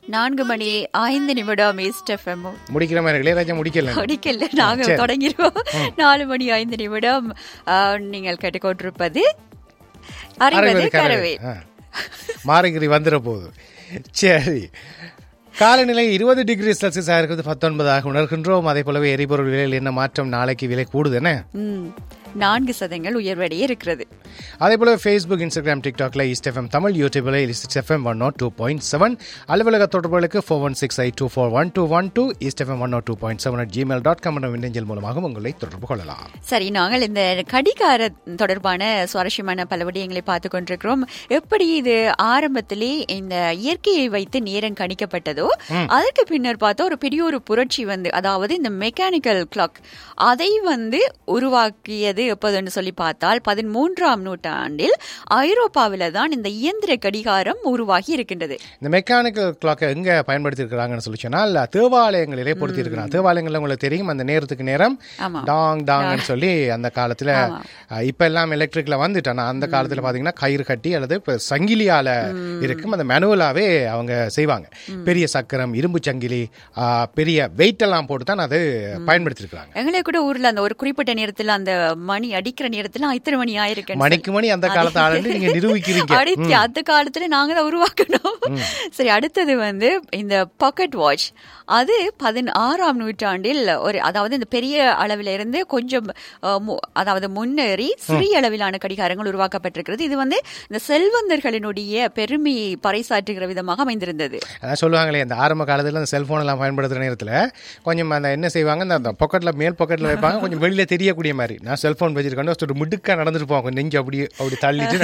நான்கு மணி ஐந்து நிமிடம் ஈஸ்ட் எஃப்எம் முடிக்கிற மாதிரி இளையராஜா முடிக்கல முடிக்கல நாங்க சரி. தொடங்கிடுவோம் நாலு மணி ஐந்து நிமிடம் ஆ, நீங்கள் கேட்டுக்கொண்டிருப்பது அறிவது அறுபது கரவே கரவே ஆ. மாரகிரி வந்துட போகுது சரி காலநிலை இருபது டிகிரி செல்சியஸாக இருக்கிறது பத்தொன்பதாக உணர்கின்றோம் அதே போலவே எரிபொருள் விலையில் என்ன மாற்றம் நாளைக்கு விலை கூடுது என்ன ம், நான்கு சதங்கள் உயர்வடைய இருக்கிறது அதே போல ஃபேஸ்புக் இன்ஸ்டாகிராம் டிக்டாக்ல ஈஸ்ட் எஃப்எம் தமிழ் யூடியூப்ல East FM one nought two point seven அலுவலக தொடர்புகளுக்கு four one six eight two four one two one two East FM one nought two point seven at Gmail dot com என்ற மின்னஞ்சல் மூலமாக உங்களை தொடர்பு கொள்ளலாம் சரி நாங்கள் இந்த கடிகார தொடர்பான சுவாரஸ்யமான பல விடயங்களை பார்த்து கொண்டிருக்கிறோம் எப்படி இது ஆரம்பத்திலே இந்த இயற்கையை வைத்து நேரம் கணிக்கப்பட்டதோ அதற்கு பின்னர் பார்த்தா ஒரு பெரிய ஒரு புரட்சி வந்து அதாவது இந்த மெக்கானிக்கல் கிளாக் அதை வந்து உருவாக்கியது எப்போதுன்னு சொல்லி பார்த்தால் பதிமூன்றாம் நூற்றாண்டில் ஐரோப்பாவில தான் இந்த இயந்திர கடிகாரம் உருவாகி இருக்கின்றது இந்த மெக்கானிக்கல் கிளாக்கை எங்க பயன்படுத்தி இருக்கிறாங்கன்னு சொல்லி சொன்னால் தேவாலயங்களிலே பொருத்தி இருக்கிறாங்க தேவாலயங்கள்ல உங்களுக்கு தெரியும் அந்த நேரத்துக்கு நேரம் ஆமா. டாங் டாங்னு சொல்லி அந்த காலத்துல அஹ், இப்ப எல்லாம் எலக்ட்ரிக்ல வந்துட்டானா அந்த காலத்துல பாத்தீங்கன்னா கயிறு கட்டி அல்லது இப்ப சங்கிலியால இருக்கும் அந்த மேனுவலாவே அவங்க செய்வாங்க பெரிய சக்கரம் இரும்பு சங்கிலி அஹ், பெரிய வெயிட் எல்லாம் போட்டு தான் அது பயன்படுத்தி இருக்கிறாங்க எங்களே கூட ஊர்ல அந்த ஒரு குறிப்பிட்ட நேரத்துல அந்த மணி அடிக்கிற நேரத்துல இத்தனை மணி ஆயிருக்கு மணிக்கு மணி அந்த காலத்து ஆளுன்னு நீங்க நிரூபிக்கிறீங்க அடுத்து அந்த காலத்துல நாங்க தான் உருவாக்கணும் சரி அடுத்தது வந்து இந்த பாக்கெட் வாட்ச் அது பதினாறாம் நூற்றாண்டில் ஒரு அதாவது இந்த பெரிய அளவில இருந்து கொஞ்சம் அஹ், மு- அதாவது முன்னேறி சிறிய அளவிலான கடிகாரங்கள் உருவாக்கப்பட்டிருக்கிறது இது வந்து இந்த செல்வந்தர்களினுடைய பெருமையை பறைசாற்றுகிற விதமாக அமைந்திருந்தது அதான் சொல்லுவாங்களே இந்த ஆரம்ப காலத்துல அந்த செல்போன் எல்லாம் பயன்படுத்துற நேரத்துல கொஞ்சம் அந்த என்ன செய்வாங்க இந்த- அந்த பாக்கெட்ல மேல் பாக்கெட்ல வைப்பாங்க கொஞ்சம் வெளியில தெரியக்கூடிய மாதிரி நான் செல்போன் வச்சிருக்கேன் ஒரு மிடுக்கா நடந்துட்டு போவாங்க கொஞ்சம் நெஞ்சு அப்படி அப்படி தள்ளிட்டு